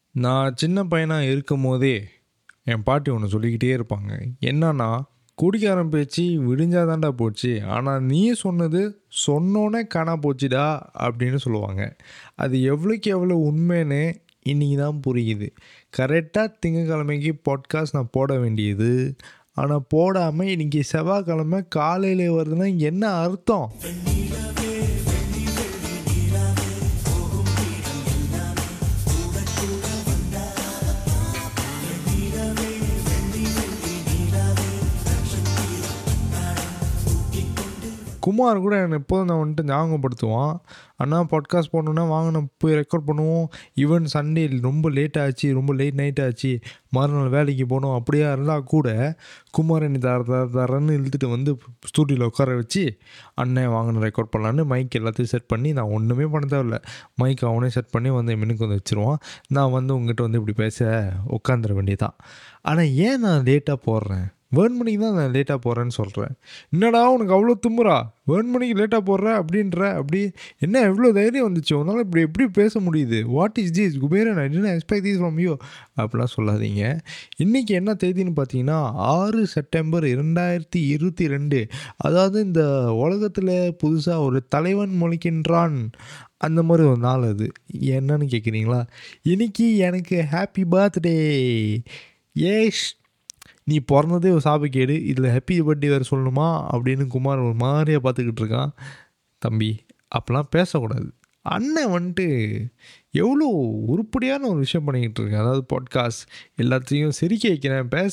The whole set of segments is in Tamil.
நான் சின்ன பையனாக இருக்கும் போதே என் பாட்டி ஒன்று சொல்லிக்கிட்டே இருப்பாங்க என்னன்னா குடிக்காரன் பேச்சு விடிஞ்சாதான்டா போச்சு ஆனால் நீ சொன்னது சொன்னோன்னே காணா போச்சுடா அப்படின்னு சொல்லுவாங்க அது எவ்வளோக்கு எவ்வளோ உண்மைன்னு இன்றைக்கி தான் புரியுது கரெக்டாக திங்கக்கிழமைக்கு பாட்காஸ்ட் நான் போட வேண்டியது ஆனால் போடாமல் இன்றைக்கி செவ்வாய்க்கிழமை காலையில் வருதுன்னா என்ன அர்த்தம் குமார் கூட என்னை எப்போதும் நான் வந்துட்டு ஞாபகப்படுத்துவான் அண்ணா பாட்காஸ்ட் போடணுன்னா வாங்க நம்ம போய் ரெக்கார்ட் பண்ணுவோம் ஈவன் சண்டே ரொம்ப லேட் ஆச்சு ரொம்ப லேட் நைட் ஆச்சு மறுநாள் வேலைக்கு போகணும் அப்படியா இருந்தால் கூட குமார் என்னை தர தர தரன்னு இழுத்துட்டு வந்து ஸ்டூடியோவில் உட்கார வச்சு அண்ணன் வாங்கின ரெக்கார்ட் பண்ணலான்னு மைக் எல்லாத்தையும் செட் பண்ணி நான் ஒன்றுமே பண்ண தேவையில்ல மைக் அவனே செட் பண்ணி வந்து என் மினுக்கு வந்து வச்சுருவான் நான் வந்து உங்ககிட்ட வந்து இப்படி பேச உட்காந்துட வேண்டியதான் ஆனால் ஏன் நான் லேட்டாக போடுறேன் வேர்ன் மணிக்கு தான் நான் லேட்டாக போகிறேன்னு சொல்கிறேன் என்னடா உனக்கு அவ்வளோ தும்புறா வேர்ன் மணிக்கு லேட்டாக போடுற அப்படின்ற அப்படி என்ன எவ்வளோ தைரியம் வந்துச்சு உன்னால் இப்படி எப்படி பேச முடியுது what is this Kuberan I didn't expect this from you அப்படிலாம் சொல்லாதீங்க இன்றைக்கி என்ன தேதின்னு பார்த்தீங்கன்னா ஆறு செப்டம்பர் இரண்டாயிரத்தி இருபத்தி ரெண்டு அதாவது இந்த உலகத்தில் புதுசாக ஒரு தலைவன் முளைக்கின்றான் அந்த மாதிரி ஒரு நாள் அது என்னன்னு கேட்குறீங்களா இன்னைக்கு எனக்கு ஹாப்பி பர்த்டே ஏஷ் நீ பிறந்ததே ஒரு சாபக்கேடு இதில் ஹாப்பி பர்த்டே வேறு சொல்லணுமா அப்படின்னு குமார் ஒரு மாதிரியாக பார்த்துக்கிட்டு இருக்கான் தம்பி அப்போலாம் பேசக்கூடாது அண்ணன் வந்துட்டு எவ்வளோ உருப்படியான ஒரு விஷயம் பண்ணிக்கிட்டு இருக்கேன் அதாவது பாட்காஸ்ட் எல்லாத்தையும் சிரிக்க வைக்கிறேன் பேச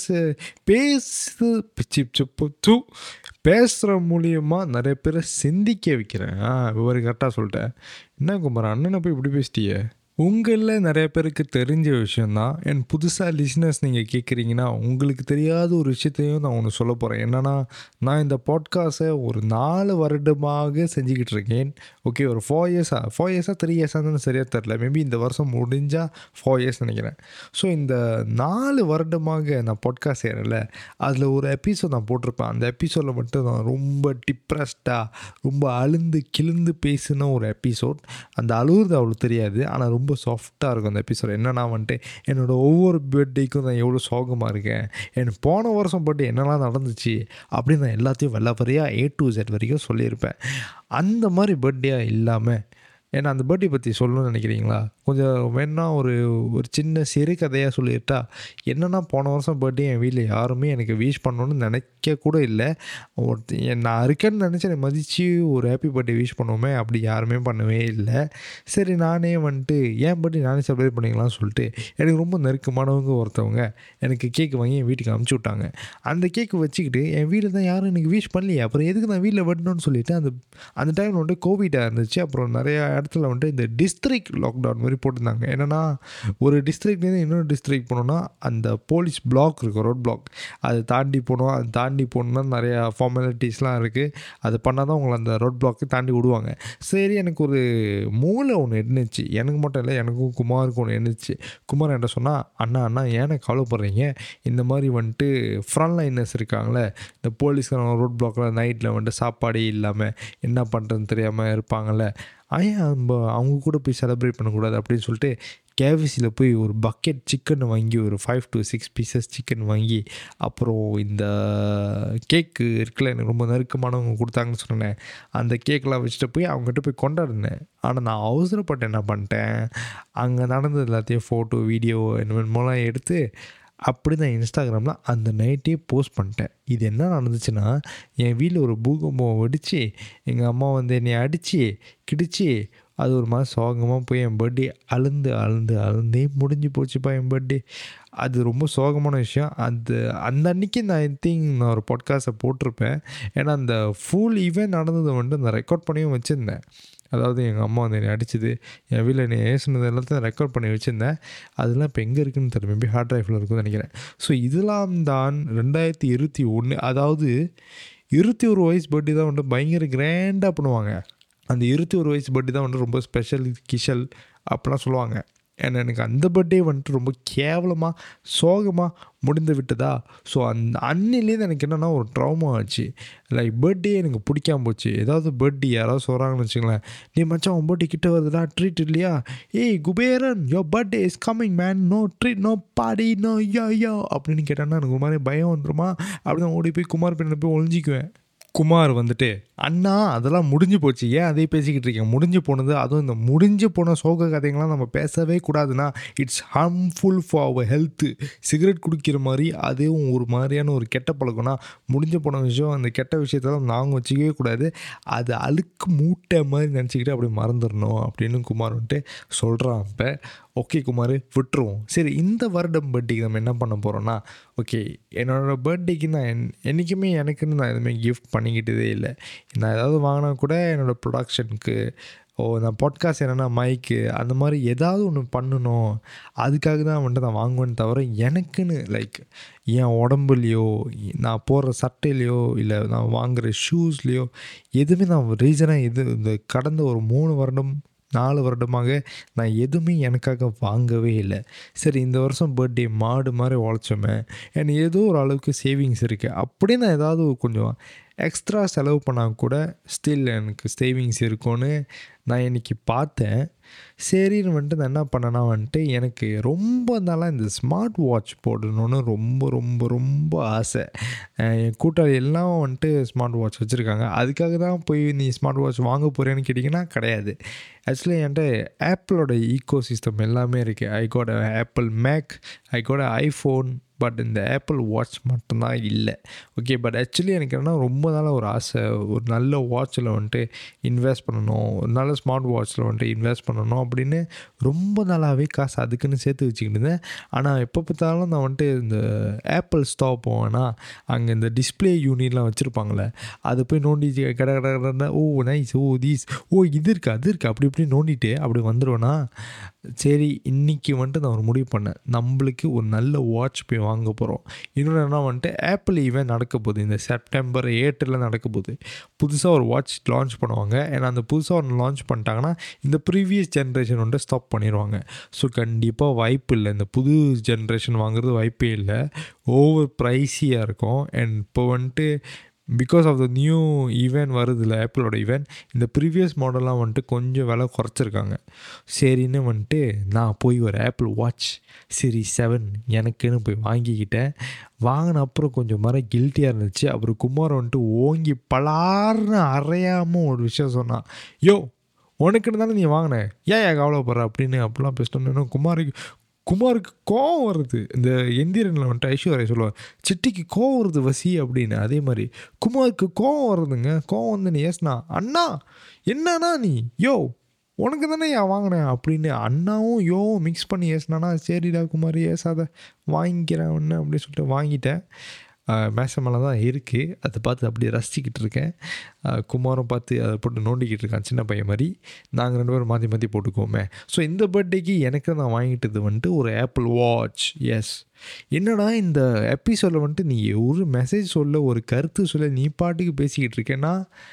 பேசு பிச்சு சுப்பு தூ பேசுகிற மூலியமாக நிறைய பேரை சிந்திக்க வைக்கிறேன் ஆ விவரம் கரெக்டாக சொல்லிட்டேன் என்ன குமார் அண்ணனை போய் இப்படி பேசிட்டியே உங்களில் நிறைய பேருக்கு தெரிஞ்ச விஷயந்தான் என் புதுசாக லிஸ்னஸ் நீங்கள் கேட்குறீங்கன்னா உங்களுக்கு தெரியாத ஒரு விஷயத்தையும் நான் ஒன்று சொல்ல போகிறேன் என்னென்னா நான் இந்த பாட்காஸ்ட்டை ஒரு நாலு வருடமாக செஞ்சுக்கிட்டு இருக்கேன் ஓகே ஒரு ஃபோர் இயர்ஸாக ஃபோர் இயர்ஸாக த்ரீ இயர்ஸாக சரியாக தெரில மேபி இந்த வருஷம் முடிஞ்சால் ஃபோர் இயர்ஸ் நினைக்கிறேன் ஸோ இந்த நாலு வருடமாக நான் பாட்காஸ்ட் செய்கிறேன்ல அதில் ஒரு எபிசோட் நான் போட்டிருப்பேன் அந்த எபிசோடில் மட்டும் நான் ரொம்ப டிப்ரெஸ்டாக ரொம்ப அழுந்து கிழிந்து பேசின ஒரு எபிசோட் அந்த அழுகுறது அவ்வளோ தெரியாது ஆனால் ரொம்ப சாஃப்டாக இருக்கும் அந்த எபிசோட் என்னன்னா வந்துட்டு என்னோடய ஒவ்வொரு பர்த்டேக்கும் நான் எவ்வளோ சோகமாக இருக்கேன் என் போன வருஷம் பர்த்டே என்னெல்லாம் நடந்துச்சு அப்படின்னு நான் எல்லாத்தையும் வெள்ளப்பறையாக ஏ டு ஜெட் வரைக்கும் சொல்லியிருப்பேன் அந்த மாதிரி பர்த்டேயாக இல்லாமல் ஏன்னா அந்த பர்த்டே பற்றி சொல்லணும்னு நினைக்கிறீங்களா கொஞ்சம் வேணா ஒரு ஒரு சின்ன சிறு கதையாக சொல்லிட்டா என்னென்னா போன வருஷம் பர்த்டே என் வீட்டில் யாருமே எனக்கு விஷ் பண்ணணும்னு நினைக்க கூட இல்லை ஒருத்த என் நான் இருக்கேன்னு நினச்சி என்னை மதித்து ஒரு ஹாப்பி பர்த்டே விஷ் பண்ணுவோமே அப்படி யாருமே பண்ணவே இல்லை சரி நானே வந்துட்டு ஏன் பர்த்டே நானே செலிப்ரேட் பண்ணிக்கலாம்னு சொல்லிட்டு எனக்கு ரொம்ப நெருக்கமானவங்க ஒருத்தவங்க எனக்கு கேக் வாங்கி என் வீட்டுக்கு அமுச்சு விட்டாங்க அந்த கேக்கு வச்சுக்கிட்டு என் வீட்டில் தான் யாரும் எனக்கு விஷ் பண்ணலையே அப்புறம் எதுக்கு நான் வீட்டில் வெட்டணும்னு சொல்லிட்டு அந்த அந்த டைமில் வந்துட்டு கோவிடாக இருந்துச்சு அப்புறம் நிறையா இடத்துல வந்துட்டு இந்த டிஸ்ட்ரிக்ட் லாக்டவுன் மாதிரி போட்டிருந்தாங்க என்னென்னா ஒரு டிஸ்ட்ரிக்ட்லேருந்து இன்னொரு டிஸ்ட்ரிக்ட் போனோன்னா அந்த போலீஸ் பிளாக் இருக்கும் ரோட் பிளாக் அதை தாண்டி போகணும் அதை தாண்டி போகணுன்னா நிறையா ஃபார்மாலிட்டிஸ்லாம் இருக்குது அது பண்ணால் தான் உங்களை அந்த ரோட் பிளாக்கு தாண்டி விடுவாங்க சரி எனக்கு ஒரு மூளை ஒன்று இருந்துச்சு எனக்கு மட்டும் இல்லை எனக்கும் குமாருக்கு ஒன்று இருந்துச்சு குமார் என்கிட்ட சொன்னால் அண்ணா அண்ணா ஏன்னு கவலைப்படுறீங்க இந்த மாதிரி வந்துட்டு ஃப்ரண்ட் லைனர்ஸ் இருக்காங்களே இந்த போலீஸ்காரங்க ரோட் பிளாக்கில் நைட்டில் வந்துட்டு சாப்பாடே இல்லாமல் என்ன பண்ணுறதுன்னு தெரியாமல் இருப்பாங்கள்ல ஏன் நம்ம அவங்க கூட போய் செலிப்ரேட் பண்ணக்கூடாது அப்படின்னு சொல்லிட்டு கேவிசியில் போய் ஒரு பக்கெட் சிக்கன் வாங்கி ஒரு five to six pieces chicken வாங்கி அப்புறம் இந்த கேக்கு இருக்குல்ல எனக்கு ரொம்ப நெருக்கமானவங்க கொடுத்தாங்கன்னு சொன்னேன் அந்த கேக்கெலாம் வச்சுட்டு போய் அவங்ககிட்ட போய் கொண்டாடினேன் ஆனால் நான் அவசரப்பட்டு என்ன பண்ணிட்டேன் அங்கே நடந்தது எல்லாத்தையும் ஃபோட்டோ வீடியோ என்னென்னமோலாம் எடுத்து அப்படி தான் இன்ஸ்டாகிராமில் அந்த நைட்டே போஸ்ட் பண்ணிட்டேன் இது என்ன நடந்துச்சுன்னா என் வீட்டில் ஒரு பூகம்பம் வெடித்து எங்கள் அம்மா வந்து என்னை அடித்து கிடிச்சு அது ஒரு மாதிரி சோகமாக போய் என் பர்த்டே அழுந்து அழுந்து அழுந்தே முடிஞ்சு போச்சுப்பா என் பர்த்டே அது ரொம்ப சோகமான விஷயம் அது அந்த அன்னைக்கு நான் ஐ திங்க் நான் ஒரு பாட்காஸ்ட்டை போட்டிருப்பேன் ஏன்னா அந்த ஃபுல் ஈவெண்ட் நடந்ததை வந்துட்டு நான் ரெக்கார்ட் பண்ணியும் வச்சுருந்தேன் அதாவது எங்கள் அம்மா வந்து என்னை அடிச்சது என் வீட்டில் என்னை ஏசுனது எல்லாத்தையும் ரெக்கார்ட் பண்ணி வச்சுருந்தேன் அதெல்லாம் இப்போ எங்கே இருக்குன்னு தெரியல மேபி ஹார்ட் ட்ரைவில் இருக்குன்னு நினைக்கிறேன் ஸோ இதெல்லாம் தான் ரெண்டாயிரத்தி இருபத்தி ஒன்று அதாவது இருபத்தி ஒரு வயசு பர்த்டே தான் வந்துட்டு பயங்கர கிராண்டாக பண்ணுவாங்க அந்த இருபத்தி ஒரு வயசு பர்த்டே தான் வந்துட்டு ரொம்ப ஸ்பெஷல் கிஷல் அப்படிலாம் சொல்லுவாங்க அண்ட் எனக்கு அந்த பர்த்டே வந்துட்டு ரொம்ப கேவலமாக சோகமாக முடிந்து விட்டதா ஸோ அந்த அன்னிலேருந்து எனக்கு என்னென்னா ஒரு ட்ராமா ஆச்சு லைக் பர்த்டே எனக்கு பிடிக்காம போச்சு ஏதாவது பர்த்டே யாராவது சொல்கிறாங்கன்னு வச்சுங்களேன் நீ மச்சான் உன் பர்த்டே கிட்ட வருதுடா ட்ரீட் இல்லையா ஏய் Kuberan yo birthday is coming man no treat no party no yo yo அப்படின்னு கேட்டேன்னா எனக்கு ஒரு மாதிரி பயம் வந்துருமா அப்படின்னு ஓடி போய் குமார் பின்ன போய் ஒழிஞ்சிக்குவேன் குமார் வந்துட்டு அண்ணா அதெல்லாம் முடிஞ்சு போச்சு ஏன் அதே பேசிக்கிட்டு இருக்கேன் முடிஞ்சு போனது அதுவும் இந்த முடிஞ்சு போன சோக கதைங்களாம் நம்ம பேசவே கூடாதுன்னா it's harmful for our health cigarette குடிக்கிற மாதிரி அதுவும் ஒரு மாதிரியான ஒரு கெட்ட பழக்கம்னா முடிஞ்சு போன விஷயம் அந்த கெட்ட விஷயத்தெல்லாம் நாங்கள் வச்சுக்கவே கூடாது அது அழுக்கு மூட்டை மாதிரி நினச்சிக்கிட்டு அப்படி மறந்துடணும் அப்படின்னு குமார் வந்துட்டு சொல்கிறான் இப்போ ஓகே குமார் விட்டுருவோம் சரி இந்த வருடம் பர்த்டேக்கு நம்ம என்ன பண்ண போகிறோன்னா ஓகே என்னோடய பர்த்டேக்கு நான் என் என்றைக்குமே எனக்குன்னு நான் எதுவுமே கிஃப்ட் பண்ணிக்கிட்டதே இல்லை நான் ஏதாவது வாங்கினா கூட என்னோடய ப்ரொடக்ஷனுக்கு ஓ நான் பாட்காஸ்ட் என்னென்னா மைக்கு அந்த மாதிரி ஏதாவது ஒன்று பண்ணணும் அதுக்காக தான் வந்துட்டு நான் வாங்குவேன்னு தவிர எனக்குன்னு லைக் என் உடம்புலையோ நான் போடுற சட்டையிலையோ இல்லை நான் வாங்குகிற ஷூஸ்லேயோ எதுவுமே நான் ரீசனாக இது இந்த கடந்த ஒரு மூணு வருடம் நாலு வருடமாக நான் எதுவுமே எனக்காக வாங்கவே இல்லை சரி இந்த வருஷம் பர்த்டே மாடு மாதிரி உழைச்சோமே எனக்கு ஏதோ ஒரு அளவுக்கு சேவிங்ஸ் இருக்குது அப்படியே நான் ஏதாவது கொஞ்சம் எக்ஸ்ட்ரா செலவு பண்ணால் கூட ஸ்டில் எனக்கு சேவிங்ஸ் இருக்கும்னு நான் இன்றைக்கி பார்த்தேன் சரின்னு வந்துட்டு நான் என்ன பண்ணேன்னா வந்துட்டு எனக்கு ரொம்ப நாளாக இந்த ஸ்மார்ட் வாட்ச் போடணும்னு ரொம்ப ரொம்ப ரொம்ப ஆசை என் கூட்டாளி எல்லாம் வந்துட்டு ஸ்மார்ட் வாட்ச் வச்சுருக்காங்க அதுக்காக தான் போய் நீ ஸ்மார்ட் வாட்ச் வாங்க போகிறேன்னு கேட்டிங்கன்னா கிடையாது ஆக்சுவலி என்கிட்ட ஆப்பிளோட ஈக்கோ சிஸ்டம் எல்லாமே இருக்குது I got Apple Mac I got iPhone but இந்த ஆப்பிள் வாட்ச் மட்டும்தான் இல்லை ஓகே பட் ஆக்சுவலி எனக்கு என்னென்னா ரொம்ப நாளாக ஒரு ஆசை ஒரு நல்ல வாட்சில் வந்துட்டு இன்வெஸ்ட் பண்ணணும் ஒரு நல்ல ஸ்மார்ட் வாட்சில் வந்துட்டு இன்வெஸ்ட் பண்ணணும் அப்படின்னு ரொம்ப நாளாகவே காசு அதுக்குன்னு சேர்த்து வச்சுக்கிட்டு இருந்தேன் ஆனால் எப்போ பார்த்தாலும் நான் வந்துட்டு இந்த ஆப்பிள் ஸ்டாப் போவேன்னா அங்கே இந்த டிஸ்பிளே யூனிட்லாம் வச்சுருப்பாங்களே அதை போய் நோண்டி கட கட கடை ஓ நைஸ் ஓ தீஸ் ஓ இது இருக்குது அது இருக்குது அப்படி இப்படி நோண்டிட்டு அப்படி வந்துடுவேன்னா சரி இன்றைக்கி வந்துட்டு நான் ஒரு முடிவு பண்ணேன் நம்மளுக்கு ஒரு நல்ல வாட்ச் போய் வாங்க போகிறோம் இன்னொன்று என்ன வந்துட்டு ஆப்பிள் ஈவெண்ட் நடக்க போகுது இந்த செப்டம்பர் ஏட்டில் நடக்க போகுது புதுசாக ஒரு வாட்ச் லான்ச் பண்ணுவாங்க ஏன்னா அந்த புதுசாக ஒன்று லான்ச் பண்ணிட்டாங்கன்னா இந்த ப்ரீவியஸ் ஜென்ரேஷன் வந்துட்டு ஸ்டாப் பண்ணிடுவாங்க ஸோ கண்டிப்பாக வாய்ப்பு இல்லை இந்த புது ஜென்ரேஷன் வாங்குறது வாய்ப்பே இல்லை ஓவர் ப்ரைஸியாக இருக்கும் அண்ட் இப்போ வந்துட்டு because of the new event வருதுல்ல ஆப்பிளோட ஈவெண்ட் இந்த ப்ரீவியஸ் மாடல்லாம் வந்துட்டு கொஞ்சம் விலை குறைச்சிருக்காங்க சரின்னு வந்துட்டு நான் போய் ஒரு ஆப்பிள் வாட்ச் சீரிஸ் செவன் எனக்குன்னு போய் வாங்கிக்கிட்டேன் வாங்கின அப்புறம் கொஞ்சம் மர கில்ட்டியாக இருந்துச்சு அப்புறம் குமார் வந்துட்டு ஓங்கி பலார்னு அறையாமல் ஒரு விஷயம் சொன்னான் யோ உனக்குன்னு தானே நீ வாங்கின ஏன் ஏன் கவலைப்படுற அப்படின்னு அப்படிலாம் பேசிட்டோன்னு குமாருக்கு குமாருக்கு கோவம் வருது இந்த எந்திரனில் வந்துட்டு ஐஸ்வர்யா சொல்லுவார் சிட்டிக்கு கோவம் வருது வசி அப்படின்னு அதே மாதிரி குமாருக்கு கோவம் வருதுங்க கோவம் வந்து நீ ஏசுனா அண்ணா என்னண்ணா நீ யோ உனக்கு தானே ஏன் வாங்கினேன் அப்படின்னு அண்ணாவும் யோ மிக்ஸ் பண்ணி ஏசுனானா சரிடா குமார் ஏசாத வாங்கிக்கிறேன் ஒன்று அப்படின்னு சொல்லிட்டு வாங்கிட்டேன் மேச மேலே தான் இருக்குது அதை பார்த்து அப்படியே ரசிச்சிக்கிட்டு இருக்கேன் குமாரும் பார்த்து அதை போட்டு நோண்டிக்கிட்டு இருக்கான் சின்ன பையன் மாதிரி நாங்கள் ரெண்டு பேரும் மாற்றி மாற்றி போட்டுக்கோமே ஸோ இந்த பர்த்டேக்கு எனக்கு நான் வாங்கிட்டது வந்துட்டு ஒரு ஆப்பிள் வாட்ச் எஸ் என்னடா இந்த எபிசோடில் வந்துட்டு நீ ஒரு மெசேஜ் சொல்ல ஒரு கருத்து சொல்ல நீ பாட்டுக்கு பேசிக்கிட்டு இருக்கேன்னா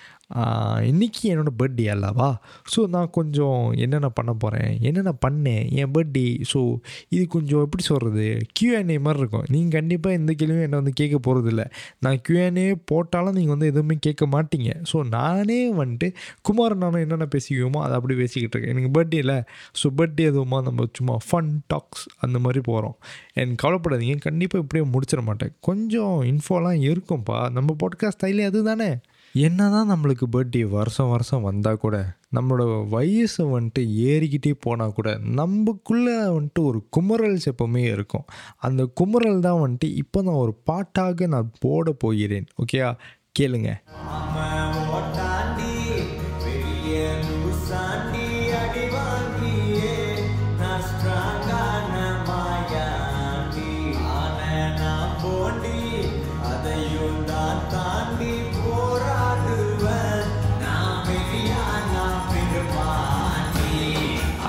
இன்றைக்கி என்னோடய பர்த்டே அல்லவா ஸோ நான் கொஞ்சம் என்னென்ன பண்ண போகிறேன் என்னென்ன பண்ணேன் என் பர்த்டே ஸோ இது கொஞ்சம் எப்படி சொல்கிறது கியூஎன்ஏ மாதிரி இருக்கும் நீங்கள் கண்டிப்பாக எந்த கேள்வியும் என்னை வந்து கேட்க போகிறதில்ல நான் கியூஎன்ஏ போட்டாலும் நீங்கள் வந்து எதுவுமே கேட்க மாட்டீங்க ஸோ நானே வந்துட்டு குமார் நானும் என்னென்ன பேசிக்குவோமோ அதை அப்படி பேசிக்கிட்டு இருக்கேன் எனக்கு பர்த்டே இல்லை ஸோ பர்த்டே எதுவுமா நம்ம சும்மா ஃபன் டாக்ஸ் அந்த மாதிரி போகிறோம் எனக்கு கவலைப்படாதீங்க கண்டிப்பாக இப்படியே முடிச்சிட மாட்டேன் கொஞ்சம் இன்ஃபோலாம் இருக்கும்ப்பா நம்ம பாட்காஸ்ட் ஸ்டைலே அது தானே என்ன தான் நம்மளுக்கு பர்த்டே வருஷம் வருஷம் வந்தால் கூட நம்மளோட வயசு வந்துட்டு ஏறிக்கிட்டே போனால் கூட நம்மக்குள்ளே வந்துட்டு ஒரு குமுறல்ஸ் எப்போவுமே இருக்கும் அந்த குமுறல் தான் வந்துட்டு இப்போ நான் ஒரு பாட்டாக நான் போட போகிறேன் ஓகேயா கேளுங்க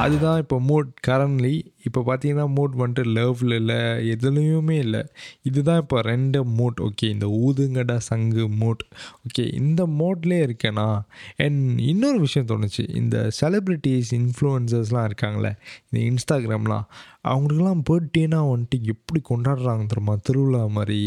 அதுதான் இப்போ மூட் கரண்ட்லி இப்போ பார்த்தீங்கன்னா மூட் வந்துட்டு லவ்ல இல்லை எதுலேயுமே இல்லை இதுதான் இப்போ ரெண்டு மூட் ஓகே இந்த ஊதுங்கடா சங்கு மூட் ஓகே இந்த மோட்லேயே இருக்கேனா அண்ட் இன்னொரு விஷயம் தோணுச்சு இந்த செலிப்ரிட்டிஸ் இன்ஃப்ளூயன்சர்ஸ்லாம் இருக்காங்களே இந்த இன்ஸ்டாகிராம்லாம் அவங்களுக்குலாம் பர்த்டேனா வந்துட்டு எப்படி கொண்டாடுறாங்க தெரியுமா திருவிழா மாதிரி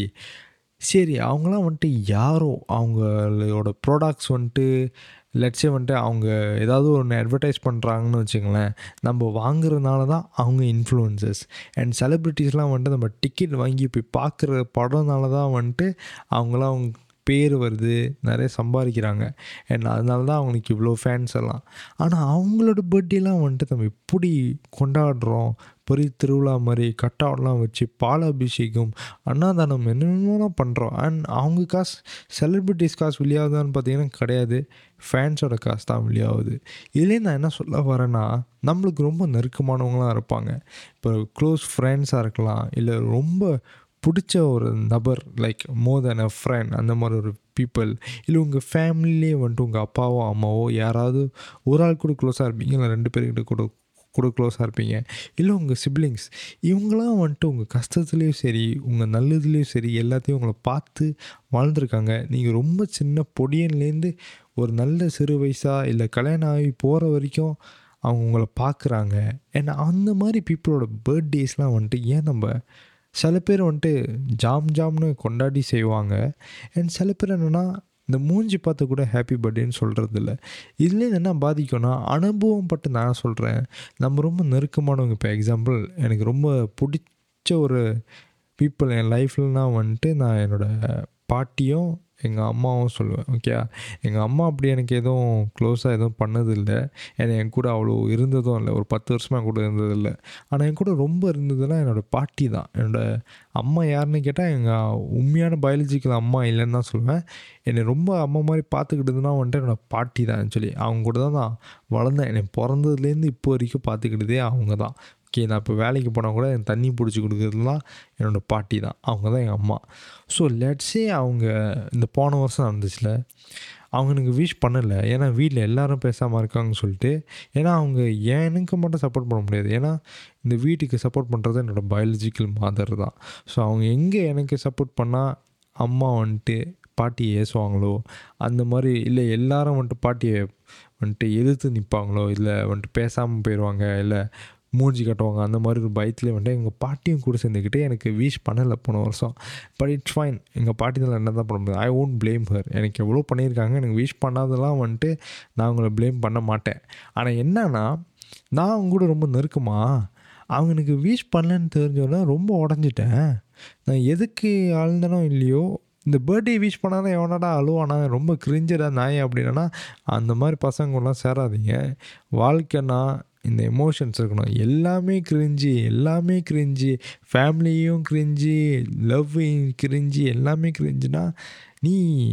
சரி அவங்களாம் வந்துட்டு யாரோ அவங்களோட ப்ராடக்ட்ஸ் வந்துட்டு லட்சே வந்துட்டு அவங்க ஏதாவது ஒன்று அட்வர்டைஸ் பண்ணுறாங்கன்னு வச்சுங்களேன் நம்ம வாங்குறதுனால தான் அவங்க இன்ஃப்ளூயன்சஸ் அண்ட் செலிப்ரிட்டிஸ்லாம் வந்துட்டு நம்ம டிக்கெட் வாங்கி போய் பார்க்குற படம்னால தான் வந்துட்டு அவங்களாம் அவங்க பேர் வருது நிறைய சம்பாதிக்கிறாங்க அண்ட் அதனால தான் அவங்களுக்கு இவ்வளோ ஃபேன்ஸ் எல்லாம் ஆனால் அவங்களோட பர்த்டேலாம் வந்துட்டு நம்ம எப்படி கொண்டாடுறோம் பெரிய திருவிழா மாதிரி கட்டாவெலாம் வச்சு பாலாபிஷேகம் அன்னதானம் என்னென்னலாம் பண்ணுறோம் அண்ட் அவங்க காசு செலிப்ரிட்டிஸ் காசு வெளியாகுதான்னு பார்த்தீங்கன்னா கிடையாது ஃபேன்ஸோட காசு தான் வெளியாகுது இதுலேயே நான் என்ன சொல்ல வரேன்னா நம்மளுக்கு ரொம்ப நெருக்கமானவங்களாம் இருப்பாங்க இப்போ க்ளோஸ் ஃப்ரெண்ட்ஸாக இருக்கலாம் இல்லை ரொம்ப பிடிச்ச ஒரு நபர் like more then a friend அந்த மாதிரி ஒரு பீப்புள் இல்லை உங்கள் ஃபேமிலியே வந்துட்டு உங்கள் அப்பாவோ அம்மாவோ யாராவது ஒரு ஆள் கூட க்ளோஸாக இருப்பீங்க இல்லை ரெண்டு பேர்கிட்ட கூட கூட க்ளோஸாக இருப்பீங்க இல்லை உங்கள் சிப்ளிங்ஸ் இவங்களாம் வந்துட்டு உங்கள் கஷ்டத்துலேயும் சரி உங்கள் நல்லதுலேயும் சரி எல்லாத்தையும் உங்களை பார்த்து வாழ்ந்துருக்காங்க நீங்கள் ரொம்ப சின்ன பொடியன்லேருந்து ஒரு நல்ல சிறு வயசாக இல்லை கல்யாணம் ஆகி போகிற வரைக்கும் அவங்க உங்களை பார்க்குறாங்க ஏன்னா அந்த மாதிரி பீப்புளோட பர்த்டேஸ்லாம் வந்துட்டு ஏன் நம்ம சில பேர் வந்துட்டு ஜாம் ஜாம்னு கொண்டாடி செய்வாங்க அண்ட் சில பேர் என்னென்னா இந்த மூஞ்சி பார்த்து கூட ஹாப்பி பர்த்டேன்னு சொல்கிறது இல்லை இதுலேருந்து என்ன பாதிக்கும்னா அனுபவம் பட்டு நான் சொல்கிறேன் நம்ம ரொம்ப நெருக்கமானவங்க இப்போ எக்ஸாம்பிள் எனக்கு ரொம்ப பிடிச்ச ஒரு பீப்புள் என் லைஃப்லலாம் வந்துட்டு நான் என்னோடய பாட்டியும் எங்கள் அம்மாவும் சொல்லுவேன் ஓகே எங்கள் அம்மா அப்படி எனக்கு எதுவும் க்ளோஸாக எதுவும் பண்ணதில்லை ஏன்னா என் கூட அவ்வளோ இருந்ததும் இல்லை ஒரு பத்து வருஷமாக கூட இருந்ததில்லை ஆனால் என் கூட ரொம்ப இருந்ததுன்னா என்னோடய பாட்டி தான் என்னோடய அம்மா யாருன்னு கேட்டால் எங்கள் உண்மையான பயாலஜிக்கல் அம்மா இல்லைன்னு தான் சொல்லுவேன் என்னை ரொம்ப அம்மா மாதிரி பார்த்துக்கிட்டதுன்னா வந்துட்டு என்னோடய பாட்டி தான் ஆக்சுவலி அவங்க கூட தான் நான் வளர்ந்தேன் என்னை பிறந்ததுலேருந்து இப்போ வரைக்கும் பார்த்துக்கிட்டதே அவங்க தான் ஓகே நான் இப்போ வேலைக்கு போனால் கூட என் தண்ணி பிடிச்சி கொடுக்குறதுலாம் என்னோடய பாட்டி தான் அவங்க தான் எங்கள் அம்மா ஸோ லெட்ஸே அவங்க இந்த போன வருஷம் நடந்துச்சுல அவங்க எனக்கு விஷ் பண்ணலை ஏன்னா வீட்டில் எல்லோரும் பேசாமல் இருக்காங்கன்னு சொல்லிட்டு ஏன்னா அவங்க எனக்கு மட்டும் சப்போர்ட் பண்ண முடியாது ஏன்னா இந்த வீட்டுக்கு சப்போர்ட் பண்ணுறது என்னோடய பயாலஜிக்கல் மாதர் தான் ஸோ அவங்க எங்கே எனக்கு சப்போர்ட் பண்ணால் அம்மா வந்துட்டு பாட்டியை ஏசுவாங்களோ அந்த மாதிரி இல்லை எல்லாரும் வந்துட்டு பாட்டியை வந்துட்டு எதிர்த்து நிற்பாங்களோ இல்லை வந்துட்டு பேசாமல் போயிடுவாங்க இல்லை மூஞ்சி கட்டுவாங்க அந்த மாதிரி ஒரு பயத்துலேயே வந்துட்டு எங்கள் பாட்டியும் கூட சேர்ந்துக்கிட்டு எனக்கு விஷ் பண்ணலை போன வருஷம் பட் இட்ஸ் ஃபைன் எங்கள் பாட்டி தான் என்ன தான் பண்ண முடியாது ஐ ஓன்ட் ப்ளேம் ஹர் எனக்கு எவ்வளோ பண்ணியிருக்காங்க எனக்கு விஷ் பண்ணாதெல்லாம் வந்துட்டு நான் அவங்கள ப்ளேம் பண்ண மாட்டேன் ஆனால் என்னன்னா நான் அவங்க கூட ரொம்ப நெருக்கமா அவங்க எனக்கு விஷ் பண்ணலன்னு தெரிஞ்சோன்னா ரொம்ப உடஞ்சிட்டேன் நான் எதுக்கு ஆழ்ந்தனோ இல்லையோ இந்த பர்த்டே விஷ் பண்ணாதான் எவனடா அழுவானா ரொம்ப கிரிஞ்சடா நாய் அப்படின்னா அந்த மாதிரி பசங்களாம் சேராதீங்க வாழ்க்கைனா இந்த எமோஷன்ஸ் இருக்கணும் எல்லாமே கிரிஞ்சு எல்லாமே கிரிஞ்சு ஃபேமிலியும் கிரிஞ்சு லவ் கிரிஞ்சு எல்லாமே கிரிஞ்சுனா நீ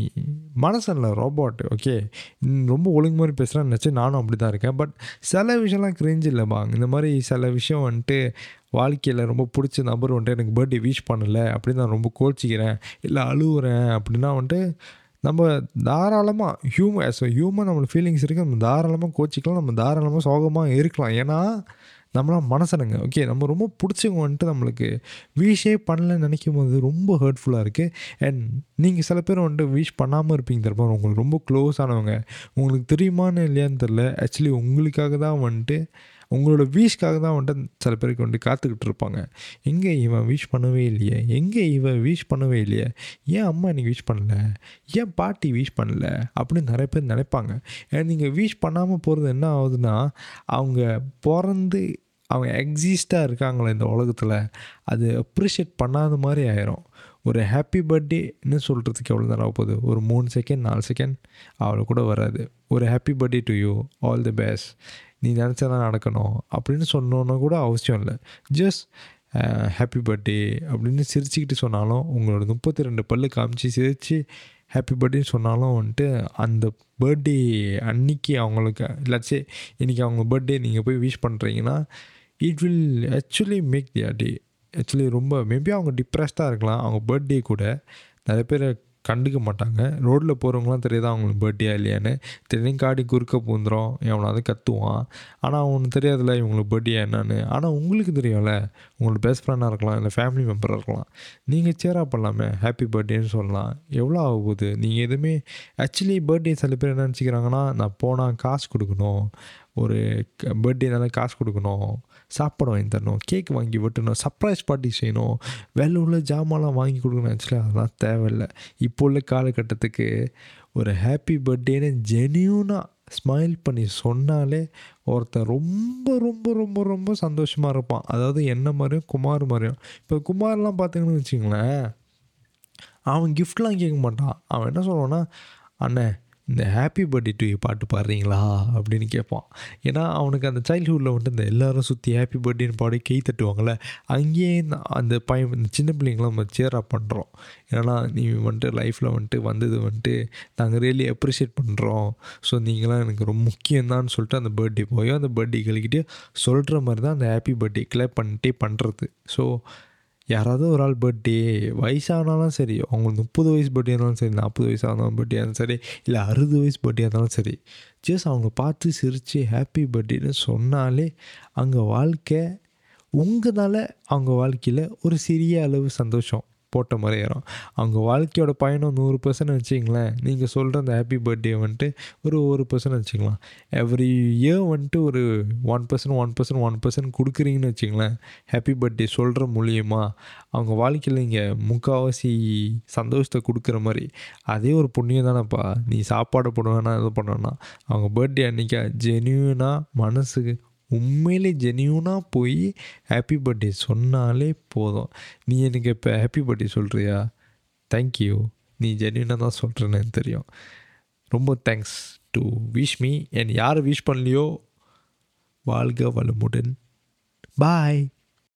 மனசில் ரோபோட் ஓகே ரொம்ப ஒழுங்கு மாதிரி பேசுகிறேன்னு நினச்சி நானும் அப்படி தான் இருக்கேன் பட் சில விஷயம்லாம் கிரிஞ்சு இல்லைப்பா இந்த மாதிரி சில விஷயம் வந்துட்டு வாழ்க்கையில் ரொம்ப பிடிச்ச நபர் வந்துட்டு எனக்கு பர்த்டே விஷ் பண்ணலை அப்படின்னு நான் ரொம்ப கோச்சிக்கிறேன் இல்லை அழுகுறேன் அப்படின்னா வந்துட்டு நம்ம தாராளமாக ஹியூமன் ஆஸ் அ ஹியூமன் நம்மளுக்கு ஃபீலிங்ஸ் இருக்குது நம்ம தாராளமாக கோச்சிக்கலாம் நம்ம தாராளமாக சோகமாக இருக்கலாம் ஏன்னா நம்மளாம் மனசனுங்க ஓகே நம்ம ரொம்ப பிடிச்சவங்க வந்துட்டு நம்மளுக்கு விஷே பண்ணலன்னு நினைக்கும் போது ரொம்ப ஹர்ட்ஃபுல்லாக இருக்குது அண்ட் நீங்கள் சில பேர் வந்துட்டு விஷ் பண்ணாமல் இருப்பீங்க தரப்போ உங்களுக்கு ரொம்ப க்ளோஸ் ஆனவங்க உங்களுக்கு தெரியுமான்னு இல்லையான்னு தெரில ஆக்சுவலி உங்களுக்காக தான் வந்துட்டு உங்களோட வீஷ்க்காக தான் வந்துட்டு சில பேருக்கு வந்துட்டு காத்துக்கிட்டு இருப்பாங்க எங்கே இவன் விஷ் பண்ணவே இல்லையே எங்கே இவன் விஷ் பண்ணவே இல்லையே ஏன் அம்மா எனக்கு விஷ் பண்ணல ஏன் பாட்டி விஷ் பண்ணல அப்படின்னு நிறைய பேர் நினைப்பாங்க ஏன் நீங்கள் விஷ் பண்ணாமல் போகிறது என்ன ஆகுதுன்னா அவங்க பிறந்து அவங்க எக்ஸிஸ்டாக இருக்காங்களே இந்த உலகத்தில் அது அப்ரிஷியேட் பண்ணாத மாதிரி ஆயிரும் ஒரு ஹாப்பி பர்த்டேன்னு சொல்கிறதுக்கு எவ்வளோ நேரம் ஆக போகுது ஒரு மூணு செகண்ட் நாலு செகண்ட் அவ்வளோ கூட வராது ஒரு happy birthday to you all the best நீ நினச்சதான் நடக்கணும் அப்படின்னு சொன்னோன்னா கூட அவசியம் இல்லை ஜஸ்ட் ஹாப்பி பர்த்டே அப்படின்னு சிரிச்சுக்கிட்டு சொன்னாலும் உங்களோட முப்பத்தி ரெண்டு பல்லு காமிச்சு சிரித்து ஹாப்பி பர்த்டேன்னு சொன்னாலும் வந்துட்டு அந்த பர்த்டே அன்னைக்கு அவங்களுக்கு இல்லாச்சே இன்றைக்கி அவங்க பர்த்டே நீங்கள் போய் விஷ் பண்ணுறீங்கன்னா it will actually make their day actually ரொம்ப மேபி அவங்க டிப்ரெஸ்டாக இருக்கலாம் அவங்க பர்த்டே கூட நிறைய பேர் கண்டுக்க மாட்டாங்க ரோட்டில் போகிறவங்களாம் தெரியாதா அவங்களுக்கு பர்த்டே இல்லையான்னு திடீர்னு காடி குறுக்க பூந்துரும் எவனாவது கத்துவான் ஆனால் அவனுக்கு தெரியாதுல்ல இவங்களுக்கு பர்த்டே என்னன்னு ஆனால் உங்களுக்கு தெரியும்ல உங்களோட பெஸ்ட் ஃப்ரெண்டாக இருக்கலாம் இல்லை ஃபேமிலி மெம்பராக இருக்கலாம் நீங்கள் சேராக பண்ணலாமே ஹாப்பி பர்த்டேன்னு சொல்லலாம் எவ்வளோ ஆக போகுது நீங்கள் எதுவுமே ஆக்சுவலி பர்த்டே சில பேர் என்ன நினச்சிக்கிறாங்கன்னா நான் போனால் காசு கொடுக்கணும் ஒரு பர்த்டேனால காசு கொடுக்கணும் சாப்பாடு வாங்கி தரணும் கேக் வாங்கி வெட்டணும் சர்ப்ரைஸ் பார்ட்டி செய்யணும் வேலை உள்ள ஜாமான்லாம் வாங்கி கொடுக்கணும் ஆக்சுவலி அதெல்லாம் தேவையில்லை இப்போ உள்ள காலகட்டத்துக்கு ஒரு ஹாப்பி பர்த்டேன்னு ஜெனியூனாக ஸ்மைல் பண்ணி சொன்னாலே ஒருத்தன் ரொம்ப ரொம்ப ரொம்ப ரொம்ப சந்தோஷமாக இருப்பான் அதாவது என்ன மாதிரியும் குமார் மாதிரியும் இப்போ குமார்லாம் பார்த்தீங்கன்னு வச்சுங்களேன் அவன் கிஃப்ட்லாம் கேட்க மாட்டான் அவன் என்ன சொல்லுவான்னா அண்ணே இந்த ஹாப்பி பர்த்டே டு யூ பாட்டு பாடுறீங்களா அப்படின்னு கேட்பான் ஏன்னா அவனுக்கு அந்த சைல்ட்ஹுட்டில் வந்துட்டு இந்த எல்லாரும் சுற்றி ஹாப்பி பர்த்டேன்னு பாடி கை தட்டுவாங்கள்ல அங்கேயே இந்த- அந்த பையன் இந்த சின்ன பிள்ளைங்களாம் நம்ம சேராக பண்ணுறோம் ஏன்னா நீ வந்துட்டு லைஃப்பில் வந்துட்டு வந்தது வந்துட்டு நாங்கள் ரியலி அப்ரிஷியேட் பண்ணுறோம் ஸோ நீங்களாம் எனக்கு ரொம்ப முக்கியம்தான்னு சொல்லிட்டு அந்த பர்த்டே போய் அந்த பர்த்டே கழிக்கிட்டு சொல்கிற மாதிரி தான் அந்த ஹாப்பி பர்த்டே கிளப் பண்ணிட்டே பண்ணுறது ஸோ யாராவது ஒரு ஆள் பர்த்டே வயசானாலும் சரி அவங்களுக்கு முப்பது வயசு பர்த்டே இருந்தாலும் சரி நாற்பது வயசு ஆனாலும் பர்த்டே இருந்தாலும் சரி இல்லை அறுபது வயசு பர்த்டே இருந்தாலும் சரி ஜஸ்ட் அவங்க பார்த்து சிரித்து ஹாப்பி பர்த்டேன்னு சொன்னாலே அங்கே வாழ்க்கை உங்களால் அவங்க வாழ்க்கையில் ஒரு சிறிய அளவு சந்தோஷம் போட்ட மாதிரி ஏறும் அவங்க வாழ்க்கையோட பயணம் நூறு பர்சன்ட் வச்சிங்களேன் நீங்கள் சொல்கிற அந்த ஹாப்பி பர்த்டே வந்துட்டு ஒரு ஒரு பர்சன்ட் வச்சுக்கலாம் எவ்ரி இயர் வந்துட்டு ஒரு one percent one percent one percent கொடுக்குறீங்கன்னு வச்சுங்களேன் ஹாப்பி பர்த்டே சொல்கிற மூலியமா அவங்க வாழ்க்கையில் இங்கே முக்கால்வாசி சந்தோஷத்தை கொடுக்குற மாதிரி அதே ஒரு புண்ணியம் தானேப்பா நீ சாப்பாடு போடுவேனா இது பண்ணுவேன்னா அவங்க பர்த்டே அன்றைக்கி ஜென்யூனாக மனசுக்கு உண்மையிலே ஜென்யூனாக போய் ஹாப்பி பர்த்டே சொன்னாலே போதும் நீ எனக்கு இப்போ ஹாப்பி பர்த்டே சொல்கிறியா தேங்க்யூ நீ ஜென்யூனாக தான் சொல்கிறேன்னு எனக்கு தெரியும் ரொம்ப தேங்க்ஸ் டு விஷ் மீ என் யார் விஷ் பண்ணலையோ வாழ்க வளமுடன் பாய்